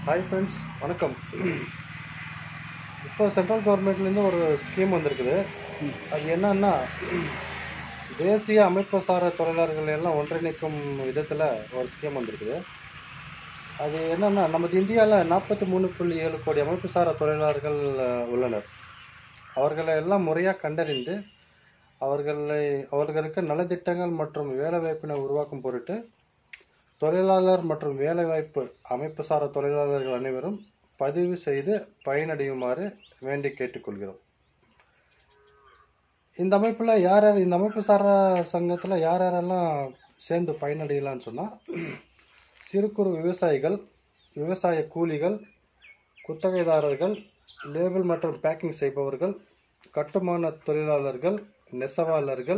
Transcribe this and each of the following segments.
hi friends வணக்கம் இப்போ central கவர்மெண்ட்லேருந்து ஒரு ஸ்கீம் வந்திருக்குது அது என்னன்னா தேசிய அமைப்பு சாரா தொழிலாளர்கள் எல்லாம் ஒன்றிணைக்கும் விதத்தில் ஒரு ஸ்கீம் வந்திருக்குது அது என்னன்னா நமது இந்தியாவில் நாற்பத்தி மூணு புள்ளி ஏழு கோடி அமைப்பு சாரா தொழிலாளர்கள் அஹ், உள்ளனர் அவர்களை எல்லாம் முறையாக கண்டறிந்து அவர்களை அவர்களுக்கு நலத்திட்டங்கள் மற்றும் வேலைவாய்ப்பினை உருவாக்கும் பொருட்டு தொழிலாளர் மற்றும் வேலைவாய்ப்பு அமைப்பு சாரா தொழிலாளர்கள் அனைவரும் பதிவு செய்து பயனடையுமாறு வேண்டி கேட்டுக்கொள்கிறோம் இந்த அமைப்பில் யார் யார் இந்த அமைப்பு சாரா சங்கத்தில் யார் யாரெல்லாம் சேர்ந்து பயனடையலாம்னு சொன்னால் சிறு குறு விவசாயிகள் விவசாய கூலிகள் குத்தகைதாரர்கள் லேபிள் மற்றும் பேக்கிங் செய்பவர்கள் கட்டுமான தொழிலாளர்கள் நெசவாளர்கள்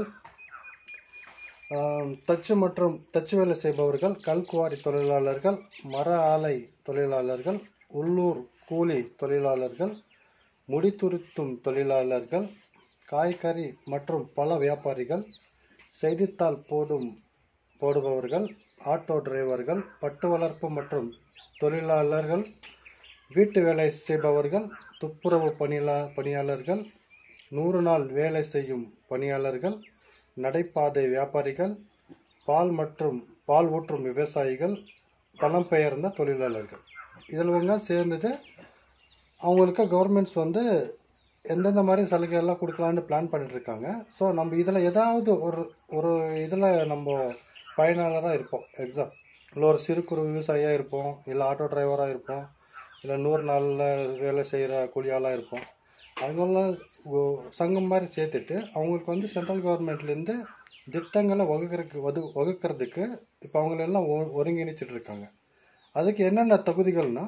ஆம், தச்சு மற்றும் தச்சு வேலை செய்பவர்கள் கல்குவாரி தொழிலாளர்கள் மர ஆலை தொழிலாளர்கள் உள்ளூர் கூலி தொழிலாளர்கள் முடித்துருத்தும் தொழிலாளர்கள் காய்கறி மற்றும் பல வியாபாரிகள் செய்தித்தாள் போடும் போடுபவர்கள் ஆட்டோ டிரைவர்கள் பட்டு வளர்ப்பு மற்றும் தொழிலாளர்கள் வீட்டு வேலை செய்பவர்கள் துப்புரவு பணியாள பணியாளர்கள் நூறு நாள் வேலை செய்யும் பணியாளர்கள் நடைபாதை வியாபாரிகள் பால் மற்றும் பால் ஊற்றும் விவசாயிகள் பழம்பெயர்ந்த தொழிலாளர்கள் இதில் இவங்க சேர்ந்துட்டு அவங்களுக்கு கவர்மெண்ட்ஸ் வந்து எந்தெந்த மாதிரி சலுகைகள்லாம் கொடுக்கலான்னு பிளான் பண்ணிட்டு இருக்காங்க ஸோ நம்ம இதில் ஏதாவது ஒரு ஒரு இதில் நம்ம பயனாளராக இருப்போம் எக்ஸாம் இல்லை ஒரு சிறு குறு விவசாயியாக இருப்போம் இல்லை ஆட்டோ டிரைவராக இருப்போம் இல்லை நூறு நாளில் வேலை செய்கிற கூலியாளாக இருப்போம் அவங்களாம் ஒ- சங்கம் மாதிரி சேர்த்துட்டு அவங்களுக்கு வந்து சென்ட்ரல் கவர்மெண்ட்லேருந்து திட்டங்களை வகுக்கிறதுக்கு வகு வகுக்கிறதுக்கு இப்போ அவங்களெல்லாம் ஒ- ஒருங்கிணைச்சிட்டு இருக்காங்க அதுக்கு என்னென்ன தகுதிகள்னா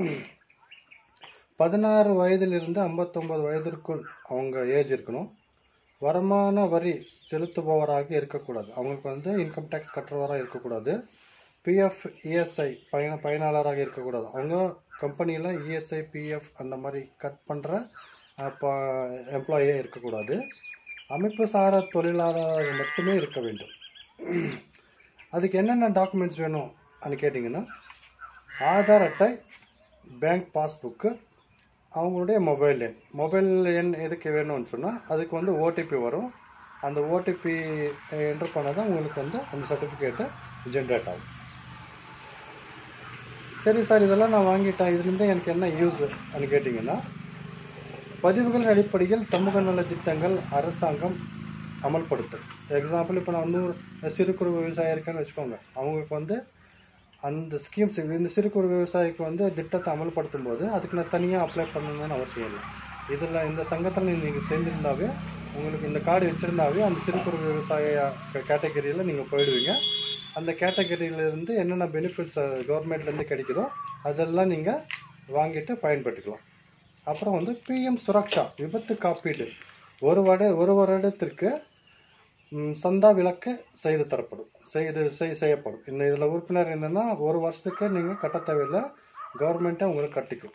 பதினாறு வயதிலிருந்து ஐம்பத்தொம்பது வயதிற்குள் அவங்க ஏஜ் இருக்கணும் வருமான வரி செலுத்துபவராக இருக்கக்கூடாது அவங்களுக்கு வந்து இன்கம் டேக்ஸ் கட்டுறவராக இருக்கக்கூடாது பிஎஃப் இஎஸ்ஐ பயன பயனாளராக இருக்கக்கூடாது அவங்க கம்பெனியில் இஎஸ்ஐ பிஎஃப் அந்த மாதிரி கட் பண்ணுற எம்ப்ளாயியாக இருக்கக்கூடாது அமைப்பு சாரா தொழிலாளர் மட்டுமே இருக்க வேண்டும் அதுக்கு என்னென்ன டாக்குமெண்ட்ஸ் வேணும் கேட்டிங்கன்னா ஆதார் அட்டை பேங்க் பாஸ்புக்கு அவங்களுடைய மொபைல் எண் மொபைல் எண் எதுக்கு வேணும்னு சொன்னால் அதுக்கு வந்து ஓடிபி வரும் அந்த ஓடிபி என்ட்ரு பண்ணால் தான் உங்களுக்கு வந்து அந்த சர்டிஃபிகேட்டு ஜென்ரேட் ஆகும் சரி சார் இதெல்லாம் நான் வாங்கிட்டேன் இதுலேருந்து எனக்கு என்ன யூஸ் கேட்டிங்கன்னா பதிவுகளின் அடிப்படையில் சமூக நல திட்டங்கள் அரசாங்கம் அமல்படுத்தும் எக்ஸாம்பிள் இப்போ நான் நூறு சிறு குறு விவசாயம் இருக்கேன்னு வச்சுக்கோங்க அவங்களுக்கு வந்து அந்த ஸ்கீம்ஸ் இந்த சிறு குறு விவசாயிக்கு வந்து திட்டத்தை அமல்படுத்தும் போது அதுக்கு நான் தனியாக அப்ளை பண்ணணும்னு அவசியம் இல்லை இதில் இந்த சங்கத்தில் நீங்கள் சேர்ந்திருந்தாவே உங்களுக்கு இந்த கார்டு வச்சுருந்தாவே அந்த சிறு குறு விவசாய கேட்டகரியில் நீங்கள் போயிடுவீங்க அந்த கேட்டகரியிலேருந்து என்னென்ன பெனிஃபிட்ஸ் கவர்மெண்ட்லேருந்து கிடைக்குதோ அதெல்லாம் நீங்கள் வாங்கிட்டு பயன்பட்டுக்கலாம் அப்புறம் வந்து பிஎம் சுரக்ஷா விபத்து காப்பீடு ஒரு வட ஒரு வருடத்திற்கு ம், சந்தா விலக்கு செய்து தரப்படும் செய்து செய் செய்யப்படும் இந்த இதில் உறுப்பினர் என்னன்னா ஒரு வருஷத்துக்கு நீங்கள் கட்ட தேவையில்லை கவர்மெண்ட்டே உங்களுக்கு கட்டிக்கும்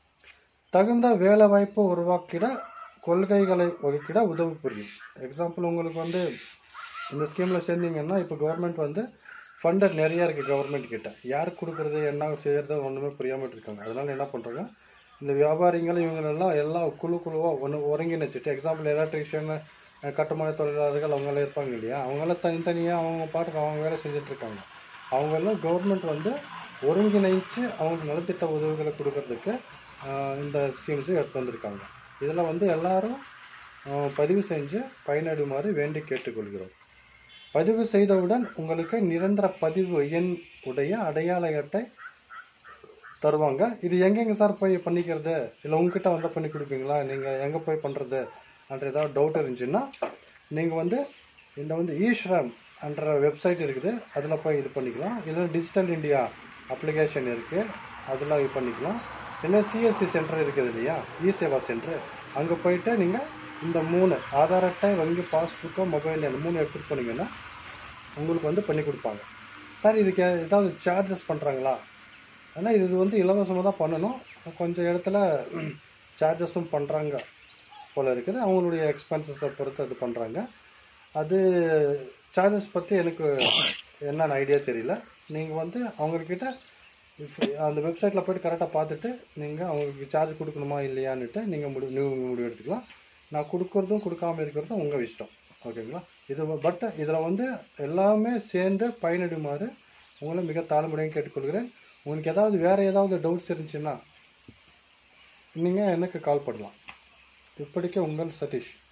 தகுந்த வேலை வாய்ப்பு உருவாக்கிட கொள்கைகளை வகுக்கிட உதவி புரியும் எக்ஸாம்பிள் உங்களுக்கு வந்து இந்த ஸ்கீமில் சேர்ந்தீங்கன்னா இப்போ கவர்மெண்ட் வந்து ஃபண்டர் நிறைய இருக்குது கவர்மெண்ட் கிட்ட யாருக்கு கொடுக்குறது என்ன செய்யறது ஒன்றுமே புரியாமல் இருக்காங்க அதனால என்ன பண்ணுறாங்க இந்த வியாபாரிகள் இவங்களெல்லாம் எல்லாம் குழு குழுவாக ஒன்று ஒருங்கிணைச்சிட்டு எக்ஸாம்பிள் எலக்ட்ரிஷியன் கட்டுமான தொழிலாளர்கள் அவங்களாம் இருப்பாங்க இல்லையா அவங்களாம் தனித்தனியாக அவங்க பாட்டுக்கு அவங்க வேலை செஞ்சுட்டு இருக்காங்க அவங்கெல்லாம் கவர்மெண்ட் வந்து ஒருங்கிணைச்சு அவங்களுக்கு நலத்திட்ட உதவிகளை கொடுக்கறதுக்கு ஆஹ், இந்த ஸ்கீம்ஸை எடுத்து வந்திருக்காங்க இதில் வந்து எல்லாரும் ஆஹ், பதிவு செஞ்சு பயனடையுமாறு வேண்டி கேட்டுக்கொள்கிறோம் பதிவு செய்தவுடன் உங்களுக்கு நிரந்தர பதிவு எண் உடைய அடையாள அட்டை தருவாங்க இது எங்கெங்க சார் போய் பண்ணிக்கிறது இல்லை உங்ககிட்ட வந்தால் பண்ணி கொடுப்பீங்களா நீங்கள் எங்கே போய் பண்ணுறது என்ற ஏதாவது டவுட் இருந்துச்சுன்னா நீங்கள் வந்து இந்த வந்து ஈஸ்ரம் என்ற வெப்சைட் இருக்குது அதில் போய் இது பண்ணிக்கலாம் இல்லைன்னா டிஜிட்டல் இந்தியா அப்ளிகேஷன் இருக்குது அதில் இது பண்ணிக்கலாம் இல்லை சிஎஸ்சி சென்டர் இருக்குது இல்லையா இ சேவா சென்டர் அங்கே போயிட்டு நீங்கள் இந்த மூணு ஆதார் அட்டை வங்கி பாஸ்புக்கோ மொபைல் எண் மூணு எடுத்துகிட்டு போனீங்கன்னா உங்களுக்கு வந்து பண்ணி கொடுப்பாங்க சார் இதுக்கு ஏதாவது சார்ஜஸ் பண்ணுறாங்களா ஆனால் இது வந்து இலவசமாக தான் பண்ணணும் கொஞ்சம் இடத்துல சார்ஜஸும் பண்ணுறாங்க போல் இருக்குது அவங்களுடைய எக்ஸ்பென்சஸை பொறுத்து அது பண்ணுறாங்க அது சார்ஜஸ் பற்றி எனக்கு என்னென்ன ஐடியா தெரியல நீங்கள் வந்து அவங்கக்கிட்ட இப்போ அந்த வெப்சைட்டில் போய்ட்டு கரெக்டாக பார்த்துட்டு நீங்கள் அவங்களுக்கு சார்ஜ் கொடுக்கணுமா இல்லையான்னுட்டு நீங்கள் முடிவு நீங்கள் முடிவு எடுத்துக்கலாம் நான் கொடுக்குறதும் கொடுக்காம இருக்கிறதும் உங்கள் இஷ்டம் ஓகேங்களா இது பட் இதில் வந்து எல்லாமே சேர்ந்து பயனடையுமாறு உங்களை மிக தாழ்மையுடன் கேட்டுக்கொள்கிறேன் உங்களுக்கு ஏதாவது வேறு ஏதாவது டவுட்ஸ் இருந்துச்சுன்னா நீங்கள் எனக்கு கால் பண்ணலாம் இப்படிக்கு உங்கள் சதீஷ்